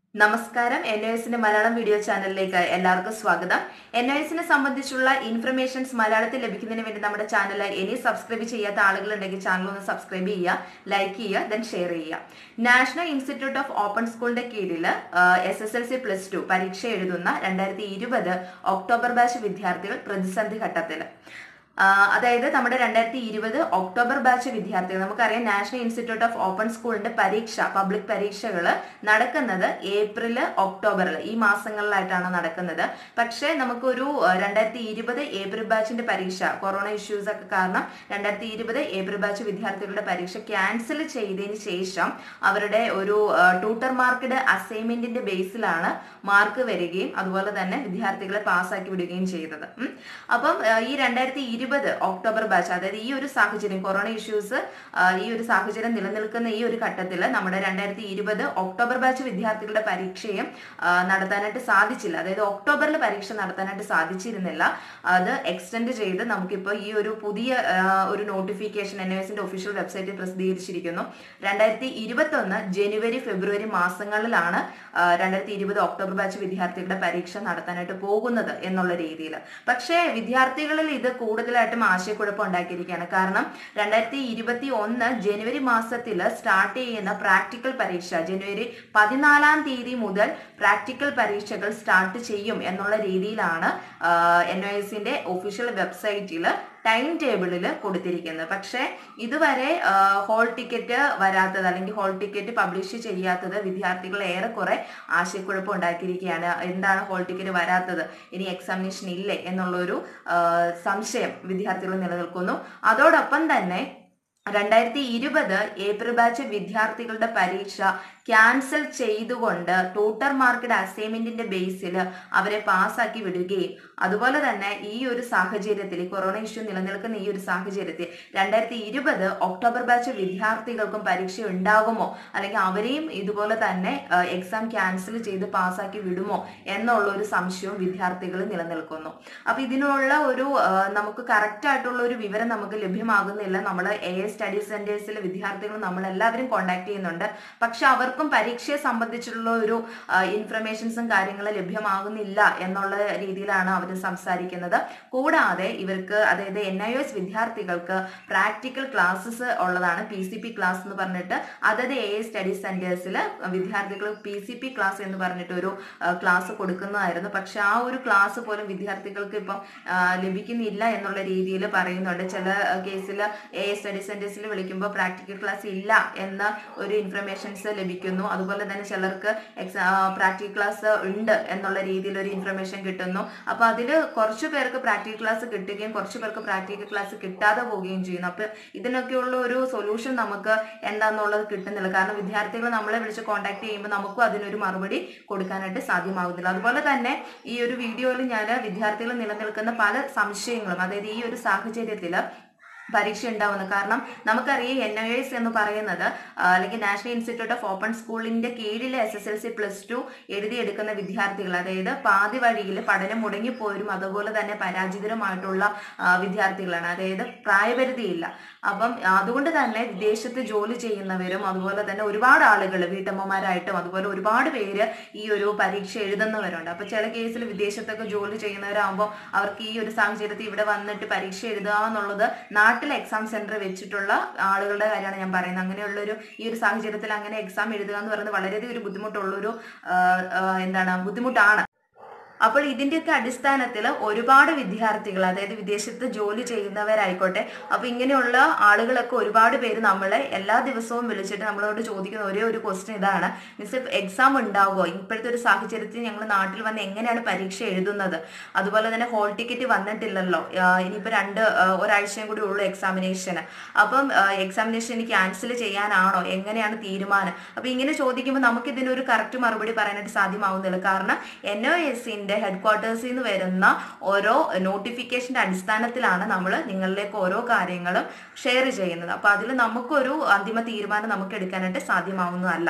നമസ്കാരം N O എസിന്റെ Malayalam video ചാനലിലേക്ക് എല്ലാവർക്കും സ്വാഗതം എൻ ഒ എസിനെ സംബന്ധിച്ചുള്ള ഇൻഫർമേഷൻസ് മലയാളത്തിൽ ലഭിക്കുന്നതിന് വേണ്ടി നമ്മുടെ ചാനൽ ഇനി സബ്സ്ക്രൈബ് ചെയ്യാത്ത ആളുകളുണ്ടെങ്കിൽ ചാനൽ ഒന്ന് സബ്സ്ക്രൈബ് ചെയ്യുക ലൈക്ക് ചെയ്യുക ദെൻ ഷെയർ ചെയ്യുക നാഷണൽ ഇൻസ്റ്റിറ്റ്യൂട്ട് ഓഫ് ഓപ്പൺ സ്കൂളിന്റെ കീഴിൽ S S L C plus two പരീക്ഷ എഴുതുന്ന രണ്ടായിരത്തി ഇരുപത് ഒക്ടോബർ ബാച്ച് വിദ്യാർത്ഥികൾ പ്രതിസന്ധി ഘട്ടത്തിൽ ആഹ് അതായത് നമ്മുടെ രണ്ടായിരത്തി ഇരുപത് ഒക്ടോബർ ബാച്ച് വിദ്യാർത്ഥികൾ നമുക്കറിയാം നാഷണൽ ഇൻസ്റ്റിറ്റ്യൂട്ട് ഓഫ് ഓപ്പൺ സ്കൂളിന്റെ പരീക്ഷ പബ്ലിക് പരീക്ഷകൾ നടക്കുന്നത് ഏപ്രിൽ ഒക്ടോബറിൽ ഈ മാസങ്ങളിലായിട്ടാണ് നടക്കുന്നത് പക്ഷേ നമുക്കൊരു ആഹ് രണ്ടായിരത്തി ഇരുപത് ഏപ്രിൽ ബാച്ചിന്റെ പരീക്ഷ കൊറോണ ഇഷ്യൂസ് ഒക്കെ കാരണം രണ്ടായിരത്തി ഇരുപത് ഏപ്രിൽ ബാച്ച് വിദ്യാർത്ഥികളുടെ പരീക്ഷ ക്യാൻസൽ ചെയ്തതിന് ശേഷം അവരുടെ ഒരു ട്യൂട്ടർ മാർക്കഡ് അസൈൻമെന്റിന്റെ ബേസിലാണ് മാർക്ക് വരികയും അതുപോലെ തന്നെ വിദ്യാർത്ഥികളെ പാസ്സാക്കി വിടുകയും ചെയ്തത് ഉം. അപ്പം ആഹ് ഈ രണ്ടായിരത്തി ഇരുപത് ഒക്ടോബർ ബാച്ച് അതായത് ഈ ഒരു സാഹചര്യം കൊറോണ ഇഷ്യൂസ് ഈ ഒരു സാഹചര്യം നിലനിൽക്കുന്ന ഈ ഒരു ഘട്ടത്തിൽ നമ്മുടെ രണ്ടായിരത്തി ഇരുപത് ഒക്ടോബർ ബാച്ച് വിദ്യാർത്ഥികളുടെ പരീക്ഷയും ആഹ് നടത്താനായിട്ട് സാധിച്ചില്ല അതായത് ഒക്ടോബറിൽ പരീക്ഷ നടത്താനായിട്ട് സാധിച്ചിരുന്നില്ല അത് എക്സ്റ്റെൻഡ് ചെയ്ത് നമുക്കിപ്പോൾ ഈ ഒരു പുതിയ ആഹ് ഒരു നോട്ടിഫിക്കേഷൻ എൻ എസിന്റെ ഒഫീഷ്യൽ വെബ്സൈറ്റിൽ പ്രസിദ്ധീകരിച്ചിരിക്കുന്നു രണ്ടായിരത്തി ഇരുപത്തി ഒന്ന് ജനുവരി ഫെബ്രുവരി മാസങ്ങളിലാണ് ആഹ് രണ്ടായിരത്തി ഇരുപത് ഒക്ടോബർ ബാച്ച് വിദ്യാർത്ഥികളുടെ പരീക്ഷ നടത്താനായിട്ട് പോകുന്നത് എന്നുള്ള രീതിയിൽ പക്ഷേ വിദ്യാർത്ഥികളിൽ ഇത് കൂടുതലായിട്ടും ആശയക്കുഴപ്പം ഉണ്ടാക്കിയിരിക്കുകയാണ് കാരണം രണ്ടായിരത്തി ഇരുപത്തി ഒന്ന് ജനുവരി മാസത്തിൽ സ്റ്റാർട്ട് ചെയ്യുന്ന പ്രാക്ടിക്കൽ പരീക്ഷ ജനുവരി പതിനാലാം തീയതി മുതൽ പ്രാക്ടിക്കൽ പരീക്ഷകൾ സ്റ്റാർട്ട് ചെയ്യും എന്നുള്ള രീതിയിലാണ് എൻ ഒ എസിന്റെ ഒഫീഷ്യൽ വെബ്സൈറ്റിൽ ടൈം ടേബിളിൽ കൊടുത്തിരിക്കുന്നത് പക്ഷേ ഇതുവരെ ഹോൾ ടിക്കറ്റ് വരാത്തത് അല്ലെങ്കിൽ ഹോൾ ടിക്കറ്റ് പബ്ലിഷ് ചെയ്യാത്തത് വിദ്യാർത്ഥികൾ ഏറെക്കുറെ ആശയക്കുഴപ്പം ഉണ്ടാക്കിയിരിക്കുകയാണ് എന്താണ് ഹോൾ ടിക്കറ്റ് വരാത്തത് ഇനി എക്സാമിനേഷൻ ഇല്ലേ എന്നുള്ളൊരു ആ, സംശയം വിദ്യാർത്ഥികൾ നിലനിൽക്കുന്നു അതോടൊപ്പം തന്നെ രണ്ടായിരത്തി ഇരുപത് ഏപ്രിൽ ബാച്ച് വിദ്യാർത്ഥികളുടെ പരീക്ഷ ക്യാൻസൽ ചെയ്തുകൊണ്ട് ടൂട്ടർ മാർക്കഡ് അസൈൻമെന്റിന്റെ ബേസിൽ അവരെ പാസ്സാക്കി വിടുകയും അതുപോലെ തന്നെ ഈ ഒരു സാഹചര്യത്തിൽ ഈ കൊറോണ ഇഷ്യൂ നിലനിൽക്കുന്ന ഈ ഒരു സാഹചര്യത്തിൽ രണ്ടായിരത്തി ഇരുപത് ഒക്ടോബർ ബാച്ച് വിദ്യാർത്ഥികൾക്കും പരീക്ഷ ഉണ്ടാകുമോ അല്ലെങ്കിൽ അവരെയും ഇതുപോലെ തന്നെ എക്സാം ക്യാൻസൽ ചെയ്ത് പാസ്സാക്കി വിടുമോ എന്നുള്ള ഒരു സംശയവും വിദ്യാർത്ഥികൾ നിലനിൽക്കുന്നു അപ്പൊ ഇതിനുള്ള ഒരു ആ, നമുക്ക് കറക്റ്റ് ആയിട്ടുള്ള ഒരു വിവരം നമുക്ക് ലഭ്യമാകുന്നില്ല നമ്മൾ എ എസ് സ്റ്റഡി സെന്റേഴ്സിലെ വിദ്യാർത്ഥികൾ നമ്മൾ എല്ലാവരും കോൺടാക്ട് ചെയ്യുന്നുണ്ട് പക്ഷെ അവർക്കും പരീക്ഷയെ സംബന്ധിച്ചുള്ള ഒരു ഇൻഫർമേഷൻസും കാര്യങ്ങളും ലഭ്യമാകുന്നില്ല എന്നുള്ള രീതിയിലാണ് അവർ സംസാരിക്കുന്നത് കൂടാതെ ഇവർക്ക് അതായത് എൻ ഐ എസ് വിദ്യാർത്ഥികൾക്ക് പ്രാക്ടിക്കൽ ക്ലാസ്സസ് ഉള്ളതാണ് പി സി പി ക്ലാസ് എന്ന് പറഞ്ഞിട്ട് അതത് എ എസ് സ്റ്റഡി സെന്റേഴ്സിൽ വിദ്യാർത്ഥികൾ പി സി പി ക്ലാസ് എന്ന് പറഞ്ഞിട്ട് ഒരു ക്ലാസ് കൊടുക്കുന്നതായിരുന്നു പക്ഷെ ആ ഒരു ക്ലാസ് പോലും വിദ്യാർത്ഥികൾക്ക് ഇപ്പം ആ, ലഭിക്കുന്നില്ല എന്നുള്ള രീതിയിൽ പറയുന്നുണ്ട് ചില കേസിൽ എ എസ് സ്റ്റഡി സെന്റേഴ്സിൽ വിളിക്കുമ്പോൾ പ്രാക്ടിക്കൽ ക്ലാസ് ഇല്ല എന്ന ഒരു ഇൻഫർമേഷൻസ് ലഭിക്കുന്നു അതുപോലെ തന്നെ ചിലർക്ക് എക്സാ പ്രാക്ടിക്കൽ ക്ലാസ് ഉണ്ട് എന്നുള്ള രീതിയിൽ ഒരു ഇൻഫർമേഷൻ കിട്ടുന്നു അപ്പൊ അതിൽ കുറച്ച് പേർക്ക് പ്രാക്ടിക്കൽ ക്ലാസ് കിട്ടുകയും കുറച്ച് പേർക്ക് പ്രാക്ടിക്കൽ ക്ലാസ് കിട്ടാതെ പോവുകയും ചെയ്യുന്നു അപ്പൊ ഇതിനൊക്കെയുള്ള ഒരു സൊല്യൂഷൻ നമുക്ക് എന്താണെന്നുള്ളത് കിട്ടുന്നില്ല കാരണം വിദ്യാർത്ഥികൾ നമ്മളെ വിളിച്ച് കോൺടാക്ട് ചെയ്യുമ്പോൾ നമുക്കും അതിനൊരു മറുപടി കൊടുക്കാനായിട്ട് സാധ്യമാകുന്നില്ല അതുപോലെ തന്നെ ഈ ഒരു വീഡിയോയിൽ ഞാൻ വിദ്യാർത്ഥികൾ നിലനിൽക്കുന്ന പല സംശയങ്ങളും അതായത് ഈ ഒരു സാഹചര്യത്തിൽ പരീക്ഷ ഉണ്ടാവുന്നു കാരണം നമുക്കറിയാം എൻ ഐ എസ് എന്ന് പറയുന്നത് ആ, അല്ലെങ്കിൽ നാഷണൽ ഇൻസ്റ്റിറ്റ്യൂട്ട് ഓഫ് ഓപ്പൺ സ്കൂളിന്റെ കീഴിൽ S S L C plus two എഴുതിയെടുക്കുന്ന വിദ്യാർത്ഥികൾ അതായത് പാതി വഴിയിൽ പഠനം മുടങ്ങിപ്പോരും അതുപോലെ തന്നെ പരാജിതരുമായിട്ടുള്ള ആ, വിദ്യാർത്ഥികളാണ് അതായത് പ്രായപരിധിയില്ല അപ്പം അതുകൊണ്ട് തന്നെ വിദേശത്ത് ജോലി ചെയ്യുന്നവരും അതുപോലെ തന്നെ ഒരുപാട് ആളുകൾ വീട്ടമ്മമാരായിട്ടും അതുപോലെ ഒരുപാട് പേര് ഈ ഒരു പരീക്ഷ എഴുതുന്നവരുണ്ട് അപ്പൊ ചില കേസിൽ വിദേശത്തൊക്കെ ജോലി ചെയ്യുന്നവരാകുമ്പോൾ അവർക്ക് ഈ ഒരു സാഹചര്യത്തിൽ ഇവിടെ വന്നിട്ട് പരീക്ഷ എഴുതുക എന്നുള്ളത് നാട്ടിലെ എക്സാം സെന്റർ വെച്ചിട്ടുള്ള ആളുകളുടെ കാര്യമാണ് ഞാൻ പറയുന്നത് അങ്ങനെയുള്ള ഒരു ഈ ഒരു സാഹചര്യത്തിൽ അങ്ങനെ എക്സാം എഴുതുക എന്ന് പറയുന്നത് വളരെയധികം ഒരു ബുദ്ധിമുട്ടുള്ളൊരു ആ, ആ, എന്താണ് ബുദ്ധിമുട്ടാണ് അപ്പോൾ ഇതിന്റെയൊക്കെ അടിസ്ഥാനത്തിൽ ഒരുപാട് വിദ്യാർത്ഥികൾ അതായത് വിദേശത്ത് ജോലി ചെയ്യുന്നവരായിക്കോട്ടെ അപ്പൊ ഇങ്ങനെയുള്ള ആളുകളൊക്കെ ഒരുപാട് പേര് നമ്മളെ എല്ലാ ദിവസവും വിളിച്ചിട്ട് നമ്മളോട് ചോദിക്കുന്ന ഒരേ ഒരു ക്വസ്റ്റ്യൻ ഇതാണ് മിസ് എക്സാം ഉണ്ടാവുമോ ഇപ്പോഴത്തെ ഒരു സാഹചര്യത്തിൽ ഞങ്ങൾ നാട്ടിൽ വന്ന് എങ്ങനെയാണ് പരീക്ഷ എഴുതുന്നത് അതുപോലെ തന്നെ ഹോൾ ടിക്കറ്റ് വന്നിട്ടില്ലല്ലോ ആഹ് ഇനിയിപ്പോ രണ്ട് ആഹ് ഒരാഴ്ചയും കൂടി ഉള്ളൂ എക്സാമിനേഷന് അപ്പം എക്സാമിനേഷൻ എനിക്ക് ക്യാൻസൽ ചെയ്യാനാണോ എങ്ങനെയാണ് തീരുമാനം അപ്പൊ ഇങ്ങനെ ചോദിക്കുമ്പോൾ നമുക്ക് ഇതിനൊരു കറക്റ്റ് മറുപടി പറയാനായിട്ട് സാധ്യമാവുന്നില്ല കാരണം എൻ ഒ എസിന്റെ ഹെഡ് ക്വാർട്ടേഴ്സിൽ നിന്ന് വരുന്ന ഓരോ നോട്ടിഫിക്കേഷന്റെ അടിസ്ഥാനത്തിലാണ് നമ്മൾ നിങ്ങളിലേക്ക് ഓരോ കാര്യങ്ങളും ഷെയർ ചെയ്യുന്നത് അപ്പൊ അതിൽ നമുക്കൊരു അന്തിമ തീരുമാനം നമുക്ക് എടുക്കാനായിട്ട് സാധ്യമാവുന്നതല്ല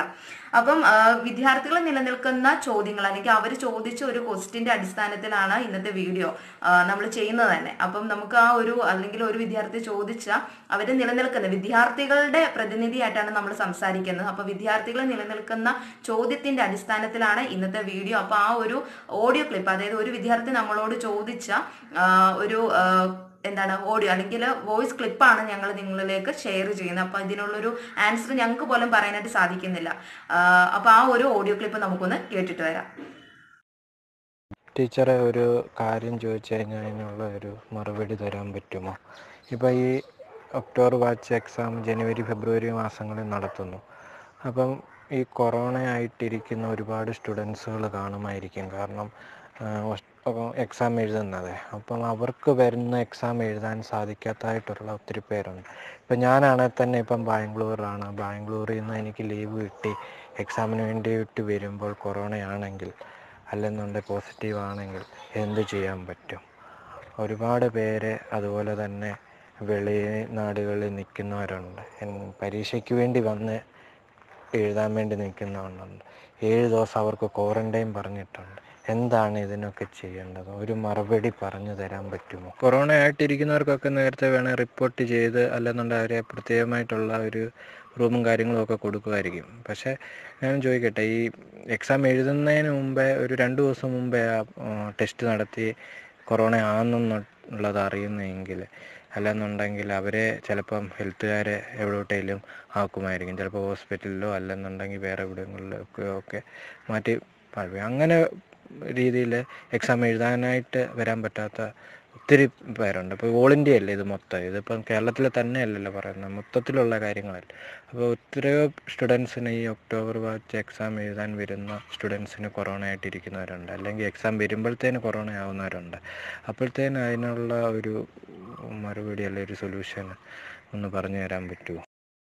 അപ്പം ആ, വിദ്യാർത്ഥികൾ നിലനിൽക്കുന്ന ചോദ്യങ്ങൾ അല്ലെങ്കിൽ അവർ ചോദിച്ച ഒരു ക്വസ്റ്റിന്റെ അടിസ്ഥാനത്തിലാണ് ഇന്നത്തെ വീഡിയോ നമ്മൾ ചെയ്യുന്നത് തന്നെ അപ്പം നമുക്ക് ആ ഒരു അല്ലെങ്കിൽ ഒരു വിദ്യാർത്ഥി ചോദിച്ച അവർ നിലനിൽക്കുന്ന വിദ്യാർത്ഥികളുടെ പ്രതിനിധിയായിട്ടാണ് നമ്മൾ സംസാരിക്കുന്നത് അപ്പൊ വിദ്യാർത്ഥികൾ നിലനിൽക്കുന്ന ചോദ്യത്തിന്റെ അടിസ്ഥാനത്തിലാണ് ഇന്നത്തെ വീഡിയോ അപ്പൊ ആ ഒരു ഓഡിയോ ക്ലിപ്പ് അതായത് ഒരു വിദ്യാർത്ഥി നമ്മളോട് ചോദിച്ച ആ, ഒരു ആ, എന്താണ് ഓഡിയോ അല്ലെങ്കിൽ വോയിസ് ക്ലിപ്പാണ് ഞങ്ങൾ നിങ്ങളിലേക്ക് ഷെയർ ചെയ്യുന്നത് അപ്പൊ ഇതിനുള്ളൊരു ആൻസർ ഞങ്ങൾക്ക് പോലും പറയാനായിട്ട് സാധിക്കുന്നില്ല ആ, അപ്പൊ ആ ഒരു ഓഡിയോ ക്ലിപ്പ് നമുക്കൊന്ന് കേട്ടിട്ട് വരാം ടീച്ചറെ ഒരു കാര്യം ചോദിച്ചു കഴിഞ്ഞാൽ അതിനുള്ള ഒരു മറുപടി തരാൻ പറ്റുമോ ഇപ്പോൾ ഈ ഒക്ടോബർ ബാച്ച് എക്സാം ജനുവരി ഫെബ്രുവരി മാസങ്ങളിൽ നടത്തുന്നു അപ്പം ഈ കൊറോണ ആയിട്ടിരിക്കുന്ന ഒരുപാട് സ്റ്റുഡൻസുകൾ കാണുമായിരിക്കും കാരണം എക്സാം എഴുതുന്നത് അപ്പം അവർക്ക് വരുന്ന എക്സാം എഴുതാൻ സാധിക്കാത്തതായിട്ടുള്ള ഒത്തിരി പേരുണ്ട് ഇപ്പം ഞാനാണെങ്കിൽ തന്നെ ഇപ്പം ബാംഗ്ലൂരാണ് ബാംഗ്ലൂരിൽ നിന്ന് എനിക്ക് ലീവ് കിട്ടി എക്സാമിന് വേണ്ടിയിട്ട് വരുമ്പോൾ കൊറോണയാണെങ്കിൽ അല്ലെന്നുണ്ടെങ്കിൽ പോസിറ്റീവ് ആണെങ്കിൽ എന്ത് ചെയ്യാൻ പറ്റും ഒരുപാട് പേര് അതുപോലെ തന്നെ വെളി നാടുകളിൽ നിൽക്കുന്നവരുണ്ട് എൻ- പരീക്ഷയ്ക്ക് വേണ്ടി വന്ന് എഴുതാൻ വേണ്ടി നിൽക്കുന്നവരുണ്ട് ഏഴ് ദിവസം അവർക്ക് ക്വാറന്റൈൻ പറഞ്ഞിട്ടുണ്ട് എന്താണ് ഇതിനൊക്കെ ചെയ്യേണ്ടത് ഒരു മറുപടി പറഞ്ഞു തരാൻ പറ്റുമോ കൊറോണ ആയിട്ടിരിക്കുന്നവർക്കൊക്കെ നേരത്തെ വേണേൽ റിപ്പോർട്ട് ചെയ്ത് അല്ലെന്നുണ്ടെങ്കിൽ അവരെ പ്രത്യേകമായിട്ടുള്ള ഒരു റൂമും കാര്യങ്ങളും ഒക്കെ കൊടുക്കുമായിരിക്കും പക്ഷേ ഞാൻ ചോദിക്കട്ടെ ഈ എക്സാം എഴുതുന്നതിന് മുമ്പേ ഒരു രണ്ട് ദിവസം മുമ്പേ ആ ടെസ്റ്റ് നടത്തി കൊറോണ ആണെന്നുള്ളത് അറിയുന്നെങ്കിൽ അല്ലെന്നുണ്ടെങ്കിൽ അവരെ ചിലപ്പം ഹെൽത്തുകാരെ എവിടോട്ടേലും ആക്കുമായിരിക്കും ചിലപ്പോൾ ഹോസ്പിറ്റലിലോ അല്ലെന്നുണ്ടെങ്കിൽ വേറെ എവിടെയെങ്കിലൊക്കെ ഒക്കെ മാറ്റി പാടിക്കും അങ്ങനെ രീതിയിൽ എക്സാം എഴുതാനായിട്ട് വരാൻ പറ്റാത്ത ഒത്തിരി പേരുണ്ട് ഇപ്പോൾ ഓൾ ഇന്ത്യ അല്ലേ ഇത് മൊത്തം ഇതിപ്പം കേരളത്തിൽ തന്നെ അല്ലല്ലോ പറയുന്നത് മൊത്തത്തിലുള്ള കാര്യങ്ങളല്ല അപ്പോൾ ഒത്തിരിയോ സ്റ്റുഡൻസിന് ഈ ഒക്ടോബർ ബാച്ച് എക്സാം എഴുതാൻ വരുന്ന സ്റ്റുഡൻസിന് കൊറോണ ആയിട്ടിരിക്കുന്നവരുണ്ട് അല്ലെങ്കിൽ എക്സാം വരുമ്പോഴത്തേന് കൊറോണ ആവുന്നവരുണ്ട് അപ്പോഴത്തേന് അതിനുള്ള ഒരു മറുപടി അല്ലെ ഒരു സൊല്യൂഷൻ ഒന്ന് പറഞ്ഞു തരാൻ പറ്റുമോ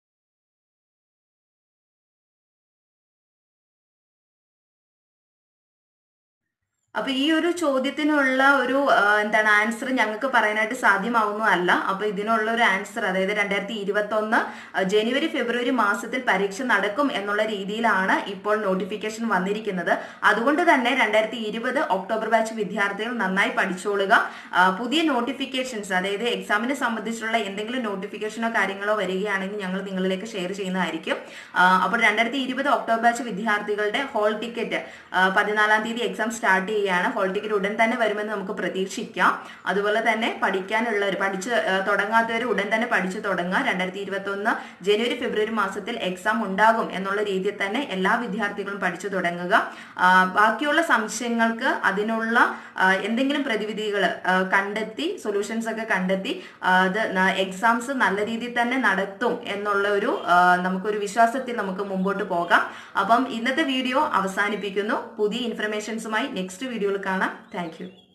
അപ്പൊ ഈ ഒരു ചോദ്യത്തിനുള്ള ഒരു ആ, എന്താണ് ആൻസർ ഞങ്ങൾക്ക് പറയാനായിട്ട് സാധ്യമാവുന്നതല്ല അപ്പൊ ഇതിനുള്ള ഒരു ആൻസർ അതായത് രണ്ടായിരത്തി ഇരുപത്തി ഒന്ന് ജനുവരി ഫെബ്രുവരി മാസത്തിൽ പരീക്ഷ നടക്കും എന്നുള്ള രീതിയിലാണ് ഇപ്പോൾ നോട്ടിഫിക്കേഷൻ വന്നിരിക്കുന്നത് അതുകൊണ്ട് തന്നെ രണ്ടായിരത്തി ഇരുപത് ഒക്ടോബർ ബാച്ച് വിദ്യാർത്ഥികൾ നന്നായി പഠിച്ചോളുക ആ, പുതിയ നോട്ടിഫിക്കേഷൻസ് അതായത് എക്സാമിനെ സംബന്ധിച്ചുള്ള എന്തെങ്കിലും നോട്ടിഫിക്കേഷനോ കാര്യങ്ങളോ വരികയാണെങ്കിൽ ഞങ്ങൾ നിങ്ങളിലേക്ക് ഷെയർ ചെയ്യുന്നതായിരിക്കും ആ, അപ്പോൾ രണ്ടായിരത്തി ഇരുപത് ഒക്ടോബർ ബാച്ച് വിദ്യാർത്ഥികളുടെ ഹോൾ ടിക്കറ്റ് പതിനാലാം തീയതി എക്സാം സ്റ്റാർട്ട് ചെയ്യുകയാണ് ഹോൾ ടിക്കറ്റ് ഉടൻ തന്നെ വരുമെന്ന് നമുക്ക് പ്രതീക്ഷിക്കാം അതുപോലെ തന്നെ പഠിക്കാനുള്ളവർ പഠിച്ച് ആ, തുടങ്ങാത്തവർ ഉടൻ തന്നെ പഠിച്ചു തുടങ്ങുക രണ്ടായിരത്തി ഇരുപത്തി ഒന്ന് ജനുവരി ഫെബ്രുവരി മാസത്തിൽ എക്സാം ഉണ്ടാകും എന്നുള്ള രീതിയിൽ തന്നെ എല്ലാ വിദ്യാർത്ഥികളും പഠിച്ചു തുടങ്ങുക ആ, ബാക്കിയുള്ള സംശയങ്ങൾക്ക് അതിനുള്ള ആ, എന്തെങ്കിലും പ്രതിവിധികൾ കണ്ടെത്തി സൊല്യൂഷൻസ് ഒക്കെ കണ്ടെത്തി ആ, അത് എക്സാംസ് നല്ല രീതിയിൽ തന്നെ നടത്തും എന്നുള്ള ഒരു ആ, നമുക്കൊരു വിശ്വാസത്തിൽ നമുക്ക് മുമ്പോട്ട് പോകാം അപ്പം ഇന്നത്തെ വീഡിയോ അവസാനിപ്പിക്കുന്നു പുതിയ ഇൻഫർമേഷൻസുമായി നെക്സ്റ്റ് വീഡിയോയിൽ കാണാം താങ്ക്